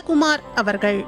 நந்தகுமார் அவர்கள்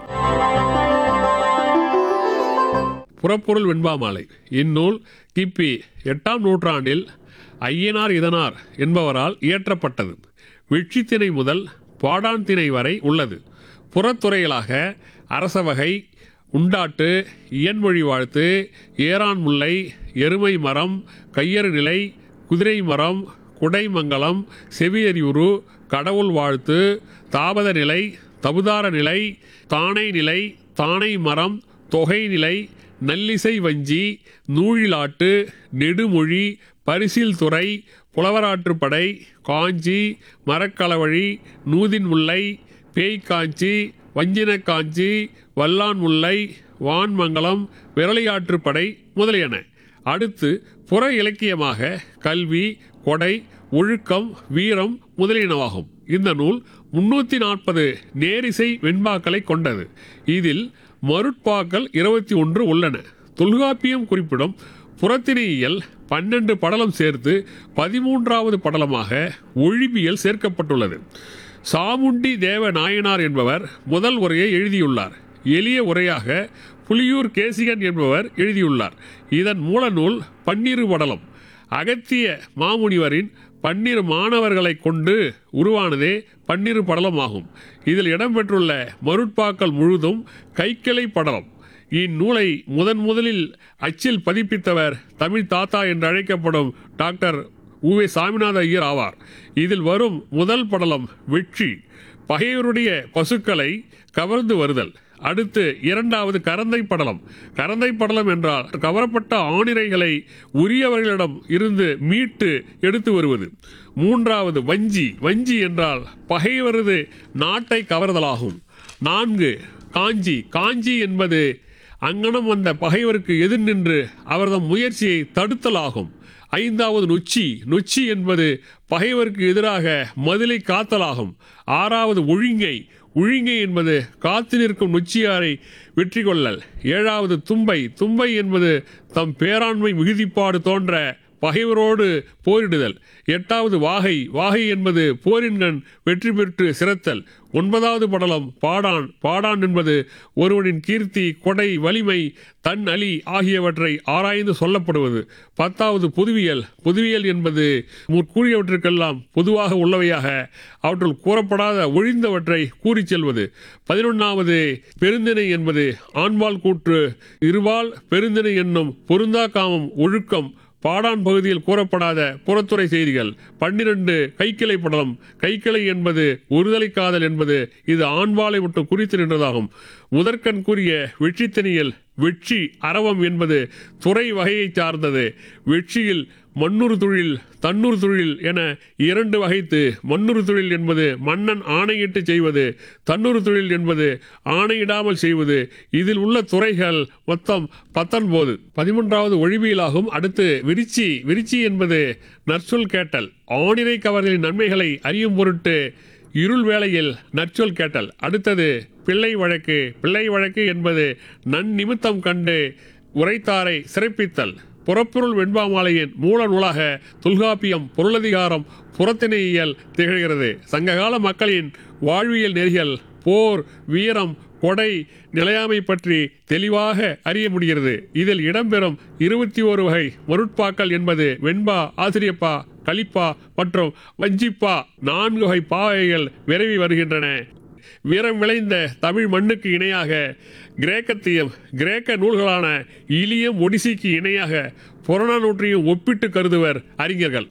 புறப்பொருள் வெண்பாமாலை இந்நூல் கிபி எட்டாம் நூற்றாண்டில் ஐயனார் இதனார் என்பவரால் இயற்றப்பட்டது வெற்றித்திணை முதல் பாடான் திணை வரை உள்ளது புறத்துறைகளாக அரசவகை உண்டாட்டு இயன்மொழி வாழ்த்து ஏரான் முல்லை எருமை மரம் கையறு நிலை குதிரை மரம் குடைமங்கலம் செவியறிவுறு கடவுள் வாழ்த்து தாபத நிலை தபுதார நிலை தானை நிலை தானை மரம் தொகை நிலை நல்லிசை வஞ்சி நூழிலாட்டு நெடுமொழி பரிசில் துறை புலவராற்றுப்படை காஞ்சி மரக்களவழி நூதின் முல்லை பேய்க்காஞ்சி வஞ்சின காஞ்சி வல்லான் முல்லை வான்மங்கலம் விரலியாற்றுப்படை முதலியன அடுத்து புற இலக்கியமாக கல்வி கொடை ஒழுக்கம் வீரம் முதலியனவாகும் இந்த நூல் முன்னூற்றி நாற்பது நேரிசை வெண்பாக்களை கொண்டது இதில் மருட்பாக்கள் இருபத்தி ஒன்று உள்ளன தொல்காப்பியம் குறிப்பிடும் புறத்திணையியல் பன்னெண்டு படலம் சேர்த்து பதிமூன்றாவது படலமாக ஒழிபியல் சேர்க்கப்பட்டுள்ளது சாமுண்டி தேவ நாயனார் என்பவர் முதல் உரையை எழுதியுள்ளார் எளிய உரையாக புலியூர் கேசிகன் என்பவர் எழுதியுள்ளார் இதன் மூல நூல் பன்னிரு படலம் அகத்திய மாமுனிவரின் பன்னிரு மாணவர்களை கொண்டு உருவானதே பன்னிரு படலமாகும் இதில் இடம்பெற்றுள்ள மருட்பாக்கள் முழுதும் கைக்கிளை படலம் இந்நூலை முதன் முதலில் அச்சில் பதிப்பித்தவர் தமிழ் தாத்தா என்று அழைக்கப்படும் டாக்டர் உவே சாமிநாத ஐயர் ஆவார் இதில் வரும் முதல் படலம் வெற்றி பகைவருடைய பசுக்களை கவர்ந்து வருதல் அடுத்து இரண்டாவது கரந்தை படலம் கரந்தை படலம் என்றால் கவரப்பட்ட ஆணிரைகளை உரியவர்களிடம் இருந்து மீட்டு எடுத்து வருவது மூன்றாவது வஞ்சி வஞ்சி என்றால் பகைவரது நாட்டை கவர்தலாகும் நான்கு காஞ்சி காஞ்சி என்பது அங்கனம் வந்த பகைவருக்கு எதிர் நின்று அவர்தம் முயற்சியை தடுத்தலாகும் ஐந்தாவது நொச்சி நொச்சி என்பது பகைவருக்கு எதிராக மதிலை காத்தலாகும் ஆறாவது ஒழுங்கை ஒழுங்கை என்பது காத்து நிற்கும் நொச்சியாரை வெற்றி கொள்ளல் ஏழாவது தும்பை தும்பை என்பது தம் பேராண்மை மிகுதிப்பாடு தோன்ற பகைவரோடு போரிடுதல் எட்டாவது வாகை வாகை என்பது போரின்கண் வெற்றி பெற்று சிறத்தல் ஒன்பதாவது படலம் பாடான் பாடான் என்பது ஒருவனின் கீர்த்தி கொடை வலிமை தன் அலி ஆகியவற்றை ஆராய்ந்து சொல்லப்படுவது பத்தாவது புதுவியல் புதுவியல் என்பது முற்கூறியவற்றுக்கெல்லாம் பொதுவாக உள்ளவையாக அவற்றுள் கூறப்படாத ஒழிந்தவற்றை கூறிச் செல்வது பதினொன்றாவது பெருந்திணை என்பது ஆண்பால் கூற்று இருபால் பெருந்திணை என்னும் பொருந்தா காமம் ஒழுக்கம் பாடான் பகுதியில் கூறப்படாத புறத்துறை செய்திகள் பன்னிரண்டு கைக்கிளை படலம் கைக்கிளை என்பது ஒருதலை காதல் என்பது இது ஆண்பாலை மட்டும் குறித்து நின்றதாகும் முதற்கண் கூறிய வெற்றித்தனியல் வெற்றி அரவம் என்பது துறை வகையைச் சார்ந்தது வெற்றியில் மண்ணூர் தொழில் தன்னூர் தொழில் என இரண்டு வகைத்து மண்ணூர் தொழில் என்பது மன்னன் ஆணையிட்டு செய்வது தன்னூர் தொழில் என்பது ஆணையிடாமல் செய்வது இதில் உள்ள துறைகள் மொத்தம் பத்தொன்பது பதிமூன்றாவது ஒழிவியலாகும் அடுத்து விரிச்சி விரிச்சி என்பது நற்சொல் கேட்டல் ஆணிரை கவர்களின் நன்மைகளை அறியும் பொருட்டு இருள் வேளையில் நற்சொல் கேட்டல் அடுத்தது பிள்ளை வழக்கு பிள்ளை வழக்கு என்பது நன்னிமித்தம் கண்டு உரைத்தாரை சிறப்பித்தல் புறப்பொருள் வெண்பாமாலையின் மூல நூலாக தொல்காப்பியம் பொருளதிகாரம் புறத்திணையியல் திகழ்கிறது சங்ககால மக்களின் வாழ்வியல் நெறிகள் போர் வீரம் கொடை நிலையாமை பற்றி தெளிவாக அறிய முடிகிறது இதில் இடம்பெறும் இருபத்தி ஒரு வகை மருட்பாக்கள் என்பது வெண்பா ஆசிரியப்பா கலிப்பா மற்றும் வஞ்சிப்பா நான்கு வகை பாவைகள் விரவி வருகின்றன வீரம் விளைந்த தமிழ் மண்ணுக்கு இணையாக கிரேக்கத்தையும் கிரேக்க நூல்களான இலியம் ஒடிசிக்கு இணையாக புறநானூற்றையும் ஒப்பிட்டு கருதுவர் அறிஞர்கள்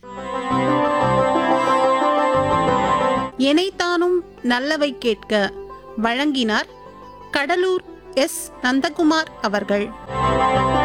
எனைத்தானும் நல்லவை கேட்க வழங்கினார் கடலூர் எஸ் நந்தகுமார் அவர்கள்